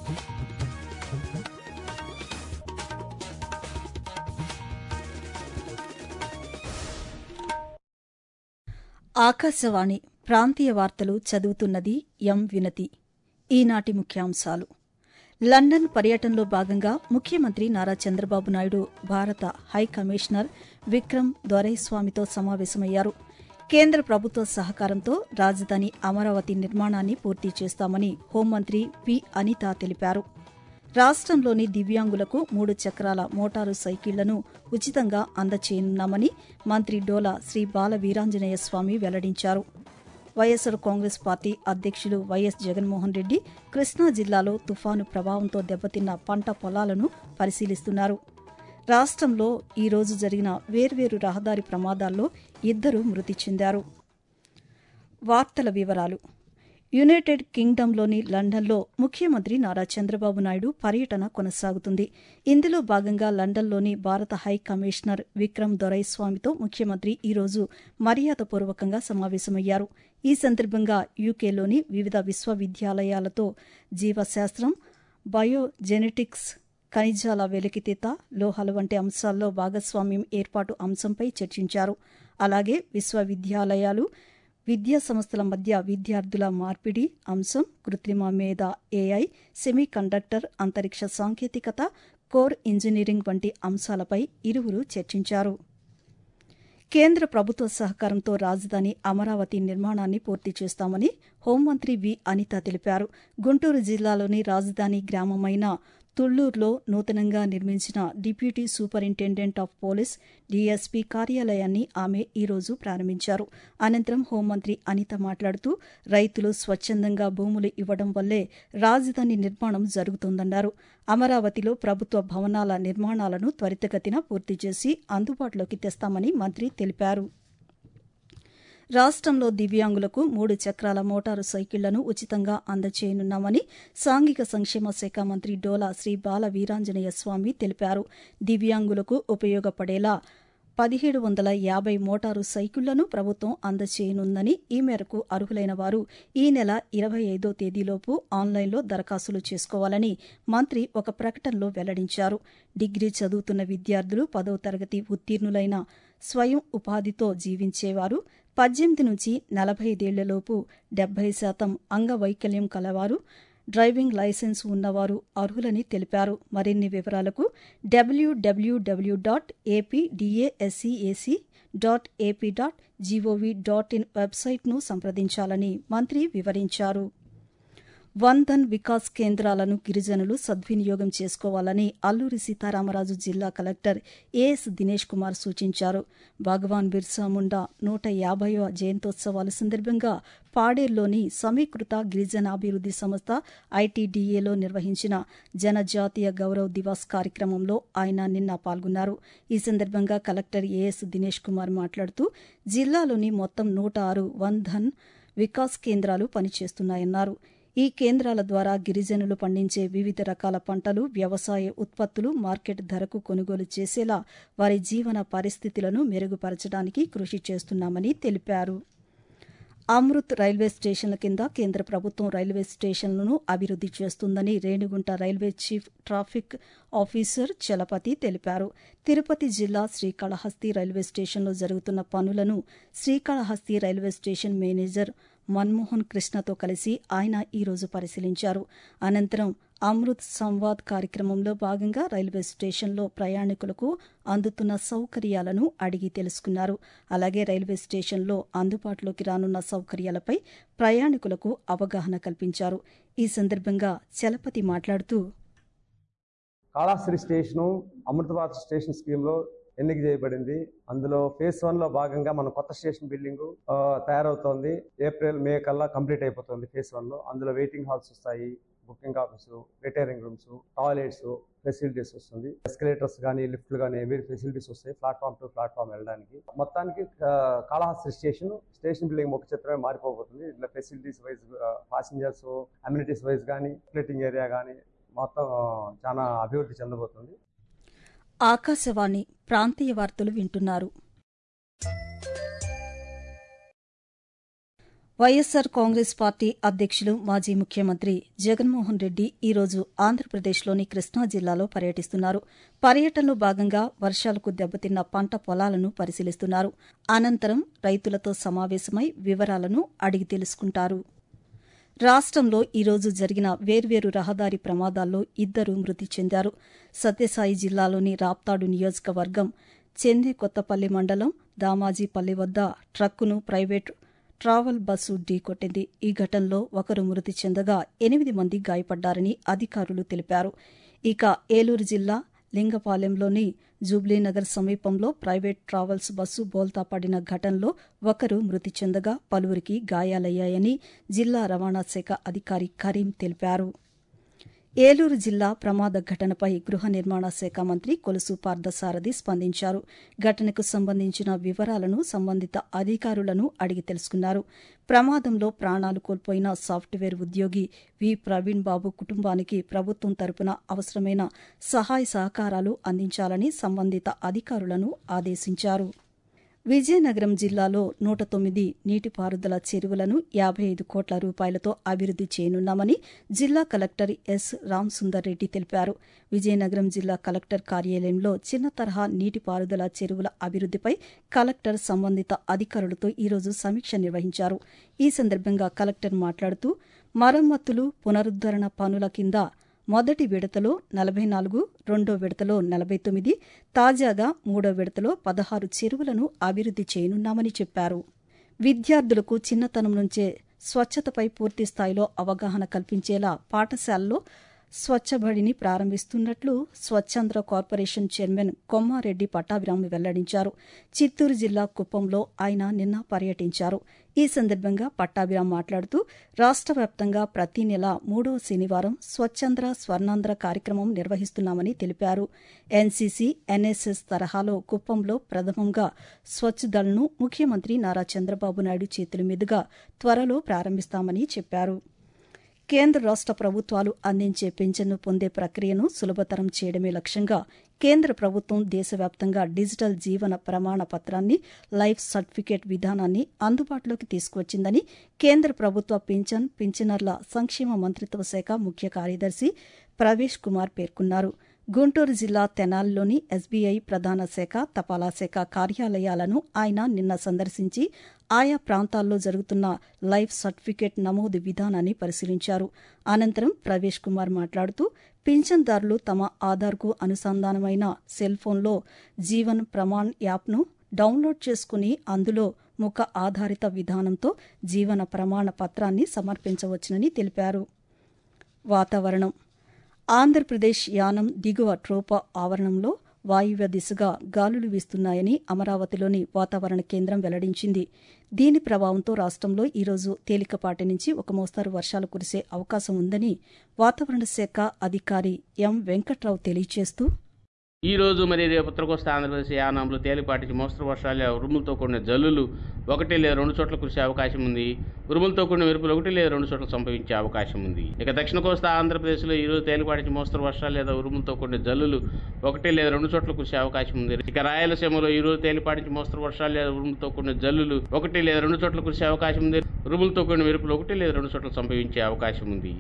ఆకాశవాణి ప్రాంతీయ వార్తలు చదువుతున్నది ఎం వినతి ఈనాటి ముఖ్యాంశాలు లండన్ పర్యటనలో భాగంగా ముఖ్యమంత్రి నారా చంద్రబాబు నాయుడు భారత హై కమిషనర్ విక్రమ్ దొరైస్వామితో సమావేశమయ్యారు కేంద్ర ప్రభుత్వ సహకారంతో రాజధాని అమరావతి నిర్మాణాన్ని పూర్తి చేస్తామని హోంమంత్రి పి అనిత తెలిపారు రాష్టంలోని దివ్యాంగులకు మూడు చక్రాల మోటారు సైకిళ్లను ఉచితంగా అందచేయనున్నామని మంత్రి డోలా శ్రీ బాల వీరాంజనేయ స్వామి వెల్లడించారు వైఎస్సార్ కాంగ్రెస్ పార్టీ అధ్యక్షులు వైఎస్ జగన్మోహన్ రెడ్డి కృష్ణా జిల్లాలో తుఫాను ప్రభావంతో దెబ్బతిన్న పంట పొలాలను పరిశీలిస్తున్నారు రాష్టంలో ఈ రోజు జరిగిన వేర్వేరు రహదారి ప్రమాదాల్లో ఇద్దరు మృతి చెందారు వార్తల వివరాలు యునైటెడ్ కింగ్డమ్లోని లండన్లో ముఖ్యమంత్రి నారా చంద్రబాబు నాయుడు పర్యటన కొనసాగుతుంది ఇందులో భాగంగా లండన్లోని భారత హై కమిషనర్ విక్రమ్ దొరైస్వామితో ముఖ్యమంత్రి ఈరోజు మర్యాదపూర్వకంగా సమావేశమయ్యారు ఈ సందర్భంగా యూకేలోని వివిధ విశ్వవిద్యాలయాలతో జీవశాస్త్రం బయోజెనెటిక్స్ ఖనిజాల వెలికితీత లోహాల వంటి అంశాల్లో భాగస్వామ్యం ఏర్పాటు అంశంపై చర్చించారు అలాగే విశ్వవిద్యాలయాలు విద్యా సంస్థల మధ్య విద్యార్థుల మార్పిడి అంశం కృత్రిమ మేధ ఏఐ సెమీ కండక్టర్ అంతరిక్ష సాంకేతికత కోర్ ఇంజనీరింగ్ వంటి అంశాలపై ఇరువురు చర్చించారు కేంద్ర ప్రభుత్వ సహకారంతో రాజధాని అమరావతి నిర్మాణాన్ని పూర్తి చేస్తామని హోంమంత్రి వి అనిత తెలిపారు గుంటూరు జిల్లాలోని రాజధాని గ్రామమైన తుళ్లూరులో నూతనంగా నిర్మించిన deputy superintendent of police DSP కార్యాలయాన్ని ఆమె ఈరోజు ప్రారంభించారు అనంతరం హోంమంత్రి అనిత మాట్లాడుతూ రైతులు స్వచ్ఛందంగా భూములు ఇవ్వడం వల్లే రాజధాని నిర్మాణం జరుగుతోందన్నారు అమరావతిలో ప్రభుత్వ భవనాల నిర్మాణాలను త్వరితగతిన పూర్తి చేసి అందుబాటులోకి తెస్తామని మంత్రి తెలిపారు రాష్టంలో దివ్యాంగులకు మూడు చక్రాల మోటారు సైకిళ్లను ఉచితంగా అందచేయనున్నామని సాంఘిక సంక్షేమ శాఖ మంత్రి డోలా శ్రీ బాల వీరాంజనేయ స్వామి తెలిపారు దివ్యాంగులకు ఉపయోగపడేలా పదిహేడు వందల యాభై మోటారు సైకిళ్లను ప్రభుత్వం అందచేయనుందని ఈ మేరకు అర్హులైన వారు ఈ నెల ఇరవై ఐదో తేదీలోపు ఆన్లైన్లో దరఖాస్తులు చేసుకోవాలని మంత్రి ఒక ప్రకటనలో వెల్లడించారు డిగ్రీ చదువుతున్న విద్యార్థులు పదో తరగతి ఉత్తీర్ణులైన స్వయం ఉపాధితో జీవించేవారు పద్దెనిమిది నుంచి నలభై ఐదేళ్లలోపు డెబ్బై శాతం అంగవైకల్యం కలవారు డ్రైవింగ్ లైసెన్స్ ఉన్నవారు అర్హులని తెలిపారు మరిన్ని వివరాలకు WWW dot AP DASCAC dot AP dot GOV dot in వెబ్సైట్ను సంప్రదించాలని మంత్రి వివరించారు వందన్ వికాస్ కేంద్రాలను గిరిజనులు సద్వినియోగం చేసుకోవాలని అల్లూరి సీతారామరాజు జిల్లా కలెక్టర్ ఏఎస్ దినేష్ కుమార్ సూచించారు భగవాన్ బిర్సా ముండా నూట యాభైవ జయంతోత్సవాల సందర్భంగా పాడేరులోని సమీకృత గిరిజనాభివృద్ది సంస్థ ఐటీడీఏలో నిర్వహించిన జనజాతీయ గౌరవ్ దివాస్ కార్యక్రమంలో ఆయన నిన్న పాల్గొన్నారు ఈ సందర్భంగా కలెక్టర్ ఏఎస్ దినేష్ కుమార్ మాట్లాడుతూ జిల్లాలోని మొత్తం నూట ఆరు వంధన్ వికాస్ కేంద్రాలు పనిచేస్తున్నాయన్నారు ఈ కేంద్రాల ద్వారా గిరిజనులు పండించే వివిధ రకాల పంటలు వ్యవసాయ ఉత్పత్తులు మార్కెట్ ధరకు కొనుగోలు చేసేలా వారి జీవన పరిస్థితులను మెరుగుపరచడానికి కృషి చేస్తున్నామని తెలిపారు అమృత్ రైల్వే స్టేషన్ల కింద కేంద్ర ప్రభుత్వం రైల్వే స్టేషన్లను అభివృద్ది చేస్తుందని Renigunta railway chief traffic officer Chalapathi తెలిపారు తిరుపతి జిల్లా శ్రీకాళహస్తి రైల్వే స్టేషన్లో జరుగుతున్న పనులను Srikalahasti railway station manager Manmohan కృష్ణతో కలిసి ఆయన ఈరోజు పరిశీలించారు అనంతరం అమృత్ సంవాద్ కార్యక్రమంలో భాగంగా రైల్వే స్టేషన్లో ప్రయాణికులకు అందుతున్న సౌకర్యాలను అడిగి తెలుసుకున్నారు అలాగే రైల్వే స్టేషన్లో అందుబాటులోకి రానున్న సౌకర్యాలపై ప్రయాణికులకు అవగాహన కల్పించారు ఈ సందర్భంగా చలపతి మాట్లాడుతూ కాళాశ్రీ స్టేషను అమృతబాద్ స్టేషన్ స్కీమ్లో ఎన్నిక చేయబడింది అందులో ఫేజ్ వన్ లో భాగంగా మన కొత్త స్టేషన్ బిల్డింగ్ తయారవుతోంది ఏప్రిల్ మే కల్లా కంప్లీట్ అయిపోతుంది ఫేజ్ వన్ లో అందులో వెయిటింగ్ హాల్స్ వస్తాయి booking office retiring rooms toilets facilities వస్తుంది ఎస్కలేటర్స్ కానీ లిఫ్ట్లు కానీ వేరే ఫెసిలిటీస్ వస్తాయి ప్లాట్ఫామ్ టు ప్లాట్ఫామ్ వెళ్ళడానికి మొత్తానికి కాళహస్తి స్టేషన్ స్టేషన్ బిల్డింగ్ ముఖ చిత్రమే మారిపోబోతుంది ఇట్లా facilities wise passengers amenities wise కానీ ప్లేటింగ్ ఏరియా కానీ మొత్తం చాలా అభివృద్ధి చెందబోతుంది ఆకాశవాణి ప్రాంతీయ వార్తలు వింటున్నారు వైఎస్సార్ కాంగ్రెస్ పార్టీ అధ్యక్షులు మాజీ ముఖ్యమంత్రి జగన్మోహన్ రెడ్డి ఈరోజు ఆంధ్రప్రదేశ్లోని కృష్ణా జిల్లాలో పర్యటిస్తున్నారు పర్యటనలో భాగంగా వర్షాలకు దెబ్బతిన్న పంట పొలాలను పరిశీలిస్తున్నారు అనంతరం రైతులతో సమావేశమై వివరాలను అడిగి తెలుసుకుంటారు రాష్టంలో ఈరోజు జరిగిన వేర్వేరు రహదారి ప్రమాదాల్లో ఇద్దరు మృతి చెందారు సత్యసాయి జిల్లాలోని రాప్తాడు నియోజకవర్గం చెందే కొత్తపల్లి మండలం దామాజీపల్లి వద్ద ట్రక్కును ప్రైవేటు ట్రావెల్ బస్సు ఢీకొట్టింది ఈ ఘటనలో ఒకరు మృతి చెందగా ఎనిమిది మంది గాయపడ్డారని అధికారులు తెలిపారు ఇక ఏలూరు జిల్లా లింగపాలెంలోని జూబ్లీనగర్ సమీపంలో ప్రైవేట్ ట్రావెల్స్ బస్సు బోల్తా పడిన ఘటనలో ఒకరు మృతి చెందగా పలువురికి గాయాలయ్యాయని జిల్లా రవాణా శాఖ అధికారి కరీం తెలిపారు ఏలూరు జిల్లా ప్రమాద ఘటనపై గృహ నిర్మాణ శాఖ మంత్రి కొలుసు పార్థసారథి స్పందించారు ఘటనకు సంబంధించిన వివరాలను సంబంధిత అధికారులను అడిగి తెలుసుకున్నారు ప్రమాదంలో ప్రాణాలు కోల్పోయిన సాఫ్ట్వేర్ ఉద్యోగి వి ప్రవీణ్ బాబు కుటుంబానికి ప్రభుత్వం తరపున అవసరమైన సహాయ సహకారాలు అందించాలని సంబంధిత అధికారులను ఆదేశించారు విజయనగరం జిల్లాలో నూట తొమ్మిది నీటిపారుదల చెరువులను యాభై ఐదు కోట్ల రూపాయలతో అభివృద్ది చేయనున్నామని జిల్లా కలెక్టర్ ఎస్ రామ్సుందర్ రెడ్డి తెలిపారు విజయనగరం జిల్లా కలెక్టర్ కార్యాలయంలో చిన్న తరహా నీటిపారుదల చెరువుల అభివృద్దిపై కలెక్టర్ సంబంధిత అధికారులతో ఈరోజు సమీక్ష నిర్వహించారు ఈ సందర్భంగా కలెక్టర్ మాట్లాడుతూ మరమ్మతులు పునరుద్దరణ పనుల కింద మొదటి విడతలో నలభై నాలుగు రెండో విడతలో నలభై తొమ్మిది తాజాగా మూడో విడతలో పదహారు చెరువులను అభివృద్ది చేయనున్నామని చెప్పారు విద్యార్థులకు చిన్నతనం నుంచే స్వచ్ఛతపై పూర్తి స్థాయిలో అవగాహన కల్పించేలా పాఠశాలలో స్వచ్ఛబడిని ప్రారంభిస్తున్నట్లు స్వచ్ఛంద్ర కార్పొరేషన్ చైర్మన్ కొమ్మారెడ్డి పట్టాభిరామ్ వెల్లడించారు చిత్తూరు జిల్లా కుప్పంలో ఆయన నిన్న పర్యటించారు ఈ సందర్భంగా పట్టాభిరామ్ మాట్లాడుతూ రాష్ట్ర వ్యాప్తంగా ప్రతి నెల మూడవ శనివారం స్వచ్ఛంద్ర స్వర్ణాంధ్ర కార్యక్రమం నిర్వహిస్తున్నామని తెలిపారు ఎన్సీసీ ఎన్ఎస్ఎస్ తరహాలో కుప్పంలో ప్రథమంగా స్వచ్ఛ దళ్ను ముఖ్యమంత్రి నారా చంద్రబాబు నాయుడు చేతుల మీదుగా త్వరలో ప్రారంభిస్తామని చెప్పారు కేంద్ర రాష్ట ప్రభుత్వాలు అందించే పింఛన్ను పొందే ప్రక్రియను సులభతరం చేయడమే లక్ష్యంగా కేంద్ర ప్రభుత్వం దేశవ్యాప్తంగా డిజిటల్ జీవన ప్రమాణ పత్రాన్ని లైఫ్ సర్టిఫికేట్ విధానాన్ని అందుబాటులోకి తీసుకువచ్చిందని కేంద్ర ప్రభుత్వ పింఛన్ పింఛనర్ల సంక్షేమ మంత్రిత్వ శాఖ ముఖ్య కార్యదర్శి ప్రవేశ్ కుమార్ పేర్కొన్నారు గుంటూరు జిల్లా తెనాలిలోని ఎస్బీఐ ప్రధాన శాఖ తపాలా శాఖ కార్యాలయాలను ఆయన నిన్న సందర్శించి ఆయా ప్రాంతాల్లో జరుగుతున్న లైఫ్ సర్టిఫికేట్ నమోదు విధానాన్ని పరిశీలించారు అనంతరం ప్రవేశ్ కుమార్ మాట్లాడుతూ పింఛన్దారులు తమ ఆధార్కు అనుసంధానమైన సెల్ ఫోన్లో జీవన్ ప్రమాణ్ యాప్ను డౌన్లోడ్ చేసుకుని అందులో ముఖ ఆధారిత విధానంతో జీవన ప్రమాణ పత్రాన్ని సమర్పించవచ్చునని తెలిపారు వాతావరణం ఆంధ్రప్రదేశ్ యానం దిగువ ట్రోపా ఆవరణంలో వాయువ్య దిశగా గాలులు వీస్తున్నాయని అమరావతిలోని వాతావరణ కేంద్రం వెల్లడించింది దీని ప్రభావంతో రాష్టంలో ఈరోజు తేలికపాటి నుంచి ఒక మోస్తారు వర్షాలు కురిసే అవకాశం ఉందని వాతావరణ శాఖ అధికారి ఎం వెంకట్రావు తెలియజేస్తూ ఈ రోజు మరి రేపు ఉత్తర కోస్తా ఆంధ్రప్రదేశ్ యానాంలో తేలిపాటి మోస్తరు వర్షాలు ఉరుములతో కూడిన జల్లులు ఒకటి లేదా రెండు చోట్ల కురిసే అవకాశం ఉంది ఉరుములతో కూడిన మెరుపులు ఒకటి లేదా రెండు చోట్ల సంభవించే అవకాశం ఉంది ఇక దక్షిణ కోస్తా ఆంధ్రప్రదేశ్లో ఈ రోజు తేలిపాటి మోస్తరు వర్షాలు లేదా ఉరుములతో కూడిన జల్లులు ఒకటి లేదా రెండు చోట్ల కురిసే అవకాశం ఉంది ఇక రాయలసీమలో ఈ రోజు తేలిపాటి మోస్తరు వర్షాలు లేదా ఉరుములతో కూడిన జల్లులు ఒకటి లేదా రెండు చోట్ల కురిసే అవకాశం ఉంది ఉరుములతో కూడిన మెరుపులు ఒకటి లేదా రెండు చోట్ల సంభవించే అవకాశం ఉంది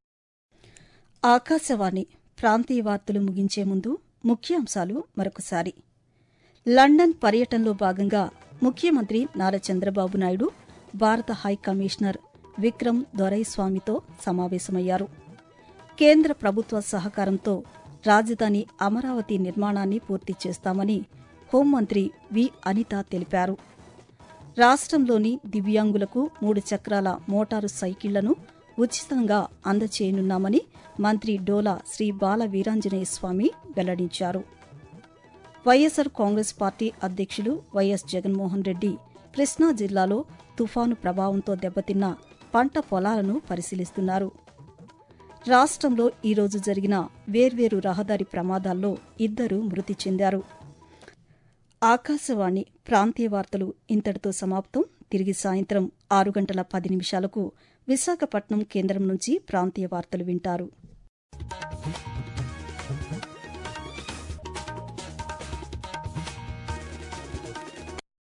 ఆకాశవాణి ప్రాంతీయ వార్తలు ముగించే ముందు ముఖ్యాంశాలు మరొకసారి లండన్ పర్యటనలో భాగంగా ముఖ్యమంత్రి నారా చంద్రబాబు నాయుడు భారత హై కమిషనర్ విక్రమ్ దొరైస్వామితో సమావేశమయ్యారు కేంద్ర ప్రభుత్వ సహకారంతో రాజధాని అమరావతి నిర్మాణాన్ని పూర్తి చేస్తామని హోంమంత్రి వి అనిత తెలిపారు రాష్ట్రంలోని దివ్యాంగులకు మూడు చక్రాల మోటారు సైకిళ్లను ఉచితంగా అందచేయనున్నామని మంత్రి డోలా శ్రీ బాల వీరాంజనేయ స్వామి వెల్లడించారు వైఎస్సార్ కాంగ్రెస్ పార్టీ అధ్యక్షులు వైఎస్ జగన్మోహన్ రెడ్డి కృష్ణా జిల్లాలో తుఫాను ప్రభావంతో దెబ్బతిన్న పంట పొలాలను పరిశీలిస్తున్నారు రాష్ట్రంలో ఈరోజు జరిగిన వేర్వేరు రహదారి ప్రమాదాల్లో ఇద్దరు మృతి చెందారు ఆకాశవాణి ప్రాంతీయ వార్తలు ఇంతటితో సమాప్తం తిరిగి సాయంత్రం ఆరు గంటల పది నిమిషాలకు విశాఖపట్నం కేంద్రం నుంచి ప్రాంతీయ వార్తలు వింటారు